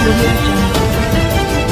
audio jungle.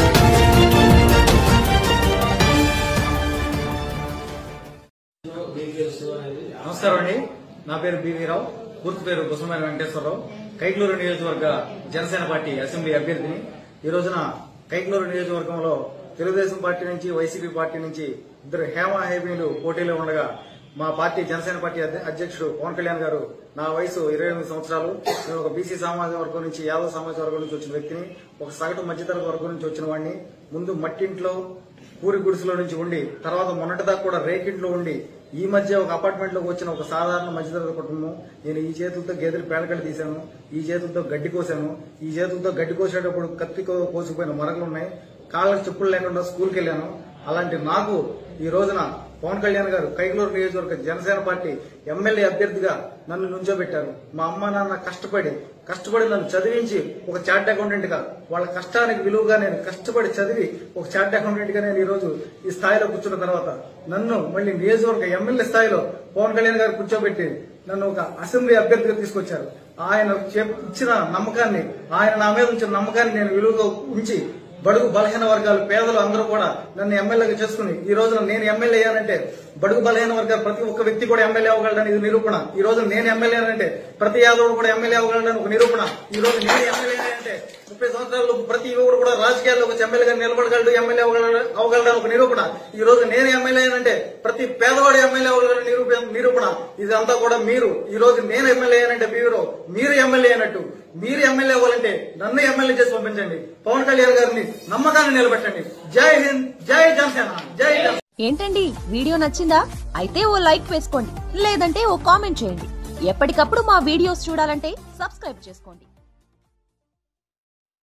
నమస్కారం అండి నా పేరు బివి రావు పూర్తి పేరు కుసమైన వెంకటేశ్వరరావు కైక్లూరు నియోజకవర్గ జనసేన పార్టీ అసెంబ్లీ అభ్యర్థిని ఈ రోజున కైక్లూరు నియోజకవర్గంలో తెలుగుదేశం పార్టీ నుంచి వైసీపీ పార్టీ నుంచి ఇద్దరు హేమ హేమీలు పోటీలో ఉండగా మా పార్టీ జనసేన పార్టీ అధ్య- అధ్యక్షుడు పవన్ కళ్యాణ్ గారు నా వయసు ఇరవై ఎనిమిది సంవత్సరాలు నేను ఒక బీసీ సామాజిక వర్గం నుంచి యాదవ సామాజిక వర్గం నుంచి వచ్చిన వ్యక్తిని ఒక సగటు మధ్యతరగతి వర్గం నుంచి వచ్చిన వాడిని ముందు మట్టింట్లో పూరి గుడిసెలో నుంచి ఉండి తర్వాత మొన్నటిదాకా కూడా రేకింట్లో ఉండి ఈ మధ్య ఒక అపార్ట్మెంట్ లోకి వచ్చిన ఒక సాధారణ మధ్యతరగతి కుటుంబం నేను ఈ చేతులతో గేదెలు పేడకలు తీశాను ఈ చేతులతో గడ్డి కోసాను ఈ చేతులతో గడ్డి కోసేటప్పుడు కత్తి కో- కోసిపోయిన మరకలు ఉన్నాయి కాళ్ళకి చెప్పులు లేకుండా స్కూల్కి వెళ్ళాను అలాంటి నాకు ఈ రోజున పవన్ కళ్యాణ్ గారు కైకలూరు నియోజకవర్గ జనసేన పార్టీ ఎమ్మెల్యే అభ్యర్థిగా నన్ను నుంచోబెట్టారు మా అమ్మ నాన్న కష్టపడి కష్టపడి నన్ను చదివించి ఒక చార్ట్ అకౌంటెంట్ గా వాళ్ళ కష్టానికి విలువగా నేను కష్టపడి చదివి ఒక చార్ట్ అకౌంటెంట్ గా నేను ఈ రోజు ఈ స్థాయిలో కూర్చున్న తర్వాత నన్ను మళ్ళీ నియోజకవర్గ ఎమ్మెల్యే స్థాయిలో పవన్ కళ్యాణ్ గారు కూర్చోబెట్టి నన్ను ఒక అసెంబ్లీ అభ్యర్థిగా తీసుకొచ్చారు ఆయన చెప్- ఇచ్చిన నమ్మకాన్ని ఆయన నా మీద ఉంచిన నమ్మకాన్ని నేను విలువగా ఉంచి బడుగు బలహీన వర్గాలు పేదలు అందరూ కూడా నన్ను ఎమ్మెల్యేగా చేసుకుని ఈ రోజున నేను ఎమ్మెల్యే అయ్యానంటే బడుగు బలహీన వర్గాలు ప్రతి ఒక్క వ్యక్తి కూడా ఎమ్మెల్యే అవ్వగలడని ఇది నిరూపణ ఈ రోజు నేను ఎమ్మెల్యే అంటే ప్రతి యాదవుడు కూడా ఎమ్మెల్యే అవ్వగలడని ఒక నిరూపణ ఈ రోజు నేను ఎమ్మెల్యే అంటే ముప్పై సంవత్సరాలు ప్రతి యువకుడు కూడా రాజకీయాల్లో ఒక ఎమ్మెల్యేగా నిలబడగలడు ఎమ్మెల్యే అవ్వగలడు అవగలడని ఒక నిరూపణ ఈ రోజు నేను ఎమ్మెల్యే అంటే ప్రతి పేదవాడు ఎమ్మెల్యే అవ్వగలడని నిరూపణ నిరూపణ ఇదంతా కూడా మీరు ఈ రోజు నేను ఎమ్మెల్యే అంటే మీరు మీరు ఎమ్మెల్యే అయినట్టు మీరు ఎమ్మెల్యే అవ్వాలంటే నన్ను ఎమ్మెల్యే చేసి పంపించండి పవన్ కళ్యాణ్ గారిని నమ్మకాన్ని నిలబెట్టండి జై హింద్ జై జనసేన జై జన ఏంటండి వీడియో నచ్చిందా అయితే ఓ లైక్ వేసుకోండి లేదంటే ఓ కామెంట్ చేయండి ఎప్పటికప్పుడు మా వీడియోస్ చూడాలంటే సబ్స్క్రైబ్ చేసుకోండి